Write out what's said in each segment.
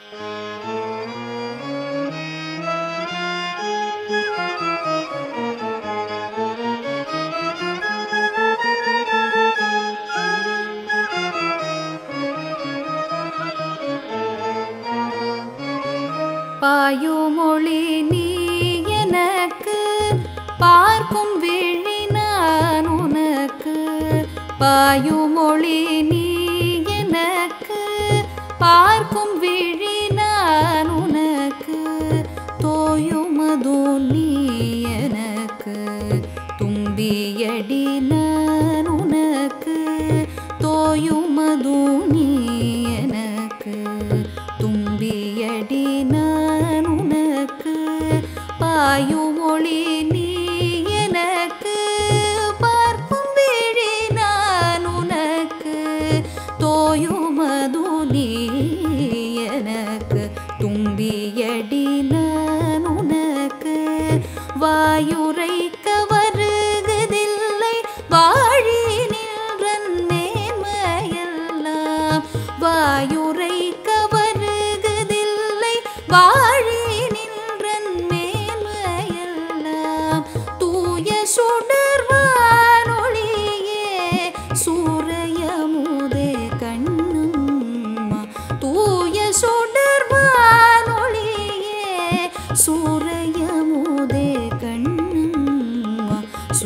பாயுமொழி நீ எனக்கு பார்க்கும் விழி நான் உனக்கு பாயுமொழி நீ எனக்கு பார்க்கும் விழி நான் உனக்கு தோயுமதோ நீ எனக்கு தும்பியடி நான் உனக்கு தோயுமதோ நீ எனக்கு தும்பியடி நான் உனக்கு பாயுமொழி நீ எனக்கு பார்க்கும் விழி நான் உனக்கு தோயுமது நீ எனக்கு தும்பியடி நான் உனக்கு வாயுரைக்க வருகதில்லை வாழி நின்றன் மேன்மையெல்லாம் வாயுரைக்க வருகதில்லை வாழி நின்றன் மேன்மையெல்லாம் தூய சுடர்வானொளியே சூரையமுதே கண்ணம்மா தூய சுடர்வானொளியே சூரையமுதே கண்ணம்மா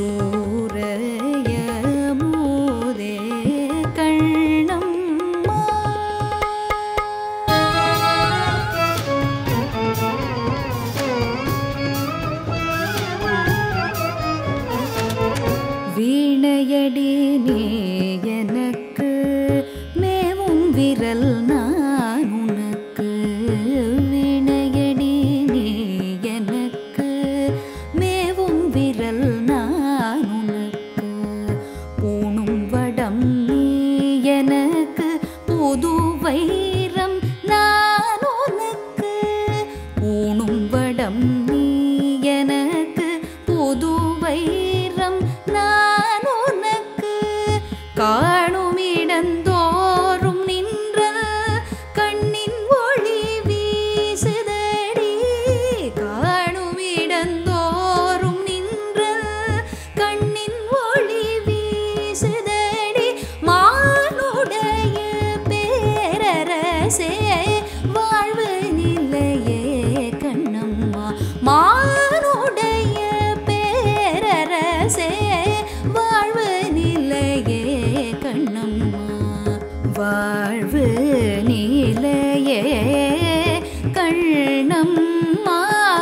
சூரையமுதே கண்ணம்மா வீணையடி நீ எனக்கு மேவும் விரல் நான் உனக்கு வீணையடி நீ எனக்கு மேவும் விரல் நான் உனக்கு பூணும் வடம் நீ எனக்கு புது வைரம் நான் உனக்கு பூணும் வடம் நீ எனக்கு புது வைரம் நான் உனக்கு காணும் இடந்தோறும் நின்ற கண்ணின் ஒளி வீசுதடி காணும் இடந்தோறும் நின்ற கண்ணின் ஒளி வீசுதடி மானுடைய பேரரசே வாழ்வு நிலையே கண்ணம்மா மானுடைய பேரரசே வாழ்வு நிலையே கண்ணம்மா வாழ்வு நிலையே கண்ணம்மா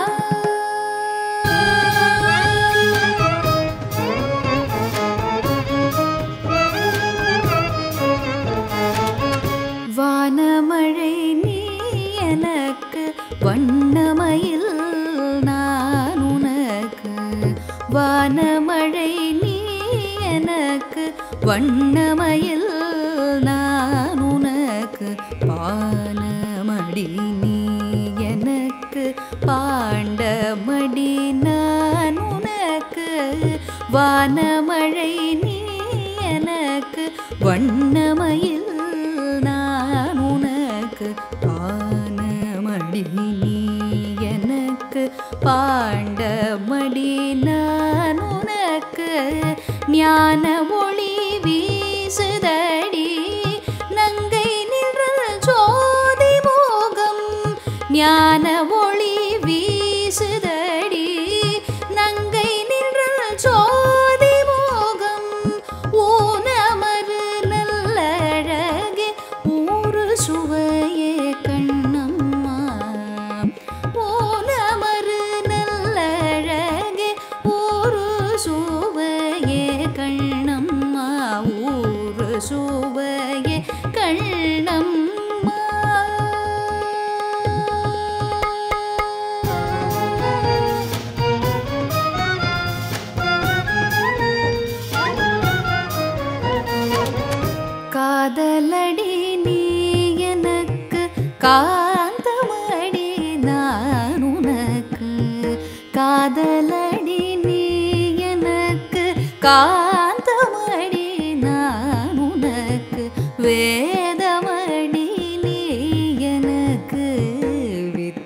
வானமழை நீ எனக்கு வண்ணமயில் நான் உனக்கு வானமழை நீ எனக்கு வண்ணமயில் நான் உனக்கு பானமடி நீ எனக்கு பாண்டமடி நான் உனக்கு வானமழை நீ எனக்கு வண்ணமயில் நான் உனக்கு பானமடி நீ எனக்கு பாண்டமடி நான் உனக்கு ஞான ஒளி வீசுதடி நங்கை நிழல் ஜோதி மோகம் ஞான ஒளி வீசுதடி நங்கை நிழல் ஜோதி மோகம் ஊனமரு நல்லழகே ஊரு சுவையே கண்ணம்மா ஊனமரு நல்லழகே ஊரு சுவையே கண்ணம்மா ஊரு சுவையே கண்ணம்மா காதலடி நீ எனக்கு காந்தமடி நான் உனக்கு காதலடி நீ எனக்கு காந்தமடி நான் உனக்கு வேதமடி நீ எனக்கு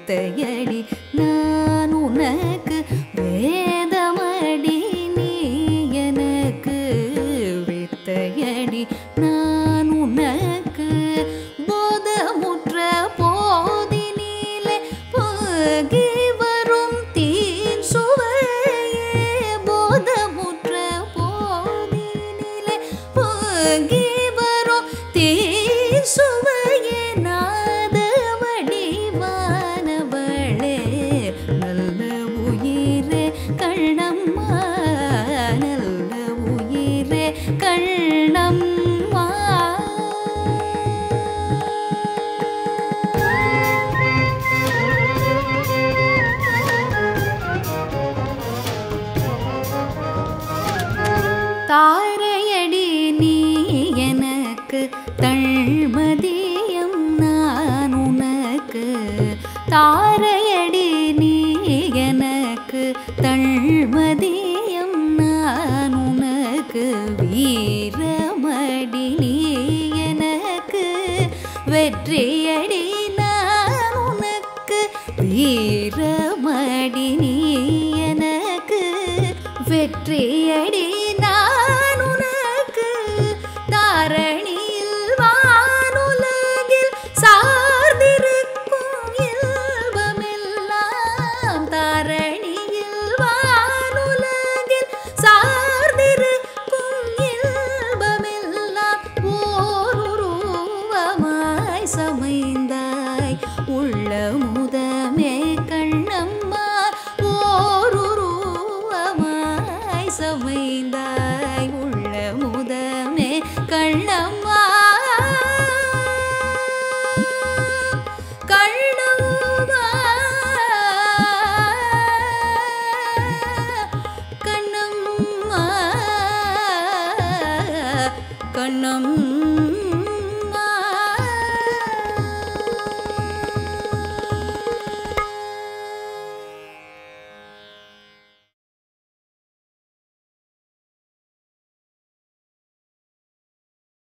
வித்தையடி நான் உனக்கு வேதமடி நீ எனக்கு வித்தையடி நான் உனக்கு போதமுற்ற போதினிலே போகி வரும் தீன் சுவையே போதமுற்ற போதினிலே போகி வரும் தீன் சுவையே நாத வடிவானவளே நல்ல உயிரே கண்ணம்மா நல்ல உயிரே கண்ணம்மா தாரையடி நீ எனக்கு தள்மதியம் நான் உனக்கு தாரையடி நீ எனக்கு தள்மதியம் நான் உனக்கு வீரமடி நீ எனக்கு வெற்றியடி நான் உனக்கு வீரமடி நீ எனக்கு வெற்றியடி நான் உனக்கு தாரணியில் வானுலகில் சார்ந்திருக்கும் இல்பமெல்லாம் தாரணியில் வானுலகில் சார்ந்திருக்கும் இல்பமெல்லாம் ஓருருவமாய் சமைந்தாய் உள்ள முதமே கண்ணம்மா ஓருருவமாய் சமைந்தாய் உள்ள முதமே கண்ணம்மா கண்ணம்மா கண்ணம்மா கண்ணம்மா